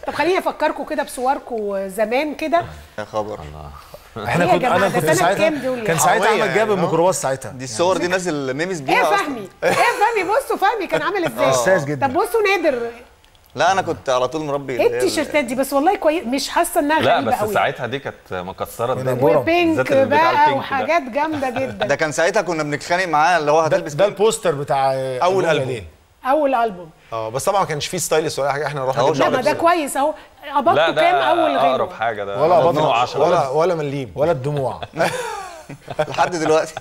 طب خليني افكركم كده بصوركم زمان كده يا خبر احنا إيه يا كنت جماعة، انا ده كنت سنة ساعتها كام دول كان يعني؟ ساعتها حرامية احمد جاب يعني، آه. الميكروباص ساعتها دي الصور دي نازل ميمز ايه بيها يا أصلاً. فهمي ايه يا فهمي بصوا فهمي كان عامل ازاي استاذ جدا طب بصوا نادر لا انا كنت على طول مربي ايه اللي هي التيشيرتات دي بس والله كويس مش حاسه انها لا غريبه بس قوي ساعتها دي كانت مكسره من الدنيا البورم. وبينك بالذات اللي بتاع بقى البينك ده. وحاجات جامده جدا ده كان ساعتها كنا بنتخانق معاه اللي هو ده, هتلبس ده بينك. البوستر بتاع أول ألبوم. ليه اول البوم اه بس طبعا ما كانش فيه ستايلس ولا حاجه احنا رحنا أهو جبنا لا ما شعر ده بس. كويس اهو لا قبضته ده كام اول اقرب غنوه حاجه ده ولا قبضنا 2010 ولا ولا مليم ولا الدموع لحد دلوقتي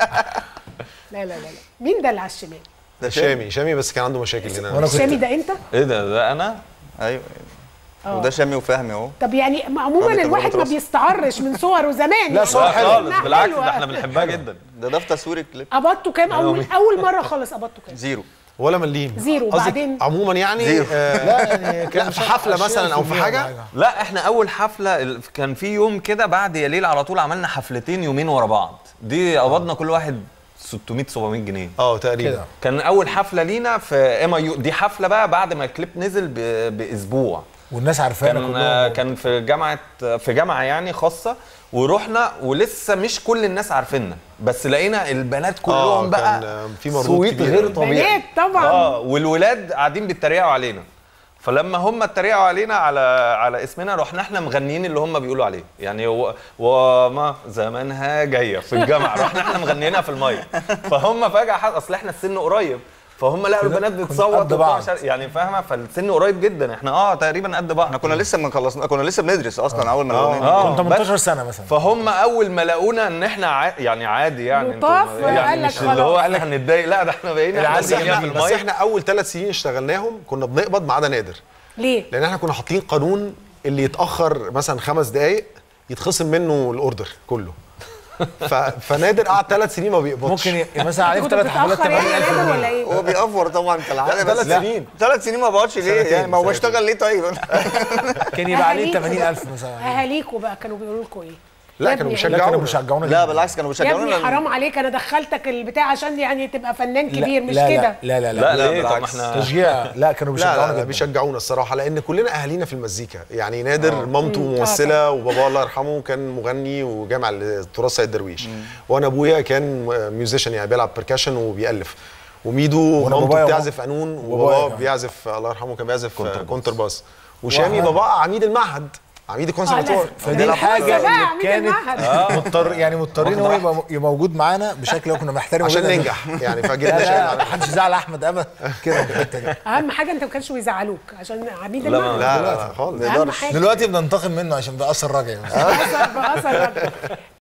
لا لا لا لا مين ده اللي على الشمال ده شامي شامي بس كان عنده مشاكل هنا وانا الشامي كنت ده انت ايه ده ده انا ايوه آه. وده شامي وفهمي اهو طب يعني عموما راجل الواحد ما تجربة بيستعرش من صوره زمان لا، صور لا حلوة. خالص إنها بالعكس حلوة. ده احنا بنحبها جدا ده ده في تصوير الكليب قبضته كام اول اول مره خالص قبضته كام زيرو ولا مليم زيرو، قصدك بعدين- عموما يعني زيرو. آه لا يعني لا في حفله مثلا او في حاجه لا احنا اول حفله ال- كان في يوم كده بعد يا ليل على طول عملنا حفلتين يومين ورا بعض دي قبضنا كل واحد 600 700 جنيه اه تقريبا كده كان اول حفله لينا في ام اي يو دي حفله بقى بعد ما الكليب نزل ب- باسبوع والناس عارفانا كان كلهم كان في جامعه في جامعه يعني خاصه ورحنا ولسه مش كل الناس عارفيننا بس لقينا البنات كلهم بقى كان في مربوط صويت كبير غير أوي. طبيعي بنات طبعا اه والولاد قاعدين بيتريقوا علينا فلما هم اتريقوا علينا على على اسمنا رحنا احنا مغنيين اللي هم بيقولوا عليه يعني و- وما زمانها جايه في الجامعه رحنا احنا مغنيينها في المايك فهم فجاه حس... اصل احنا السن قريب فهم لقوا كده البنات كنا بتصوت قد وبتاع بعض. مش عارف- يعني فاهمه فالسن قريب جدا احنا اه تقريبا قد بعض احنا كنا لسه ما خلصنا كنا لسه بندرس اصلا اول ما آه. الأغنية دي. اه كنت بس 18 سنه مثلا فهم اول ما لقونا ان احنا ع... يعني عادي يعني انتوا- لطاف، قال يعني لك مش اللي هو خلاص. قال لك هنتضايق لا ده احنا بقينا احنا بس اللي احنا في بس المايك احنا اول ثلاث سنين اشتغلناهم كنا بنقبض ما عدا نادر ليه لان احنا كنا حاطين قانون اللي يتاخر مثلا خمس دقائق يتخصم منه الاوردر كله ف... فنادر قعد ثلاث سنين ما بيقبضش ممكن ي- مثلا عليه كنت ثلاث حفلات بتتاخر يعني يا 80000 نادر ولا جنيه ايه هو بيأفور طبعا كالعاده لا، بس ثلاث سنين. ثلاث سنين ما بقعدش ليه سنتين، يعني ما هو سنتين. بشتغل ليه طيب كان يبقى عليه أهاليكوا 80000 بقى- مثلا اهاليكوا بقى كانوا بيقولوا لكم ايه لا، يا كانوا ابني- لا بيشجعونا. كانوا بيشجعونا لا جداً. بالعكس كانوا يا بيشجعونا ابني حرام عليك انا دخلتك البتاع عشان يعني تبقى فنان لا- كبير مش لا- كده لا لا لا, لا لا ليه طب بالعكس. احنا تشجيع لا كانوا لا بيشجعونا لا, لا جداً. بيشجعونا الصراحه لان كلنا اهالينا في المزيكا يعني نادر مامته ممثله وبابا الله يرحمه كان مغني وجامع التراث سيد درويش وانا ابويا كان ميوزيشن يعني بيلعب بركشن وبيالف وميدو وأنا مامته بابايا بتعزف قانون وبابايا وبابا كمان. بيعزف الله يرحمه كان بيعزف كونتر كونتر باس وشامي وأحمد. بابا عميد المعهد عميد الكونسرفتوار لازم. فدي بقى الحاجه عميد اللي كانت المعهد. مضطر يعني مضطرين واخد هو يبقى يبقى موجود معانا بشكل هو كنا محترمه عشان جداً. ننجح يعني لا فجبنا لا شامي ما حدش يزعل احمد ابدا كده في الحته دي اهم حاجه انت ما كانش بيزعلوك عشان عميد لا، المعهد لا لا لا خالص اهم حاجه دلوقتي بننتقم منه عشان ده اثر رجعي بأثر بأثر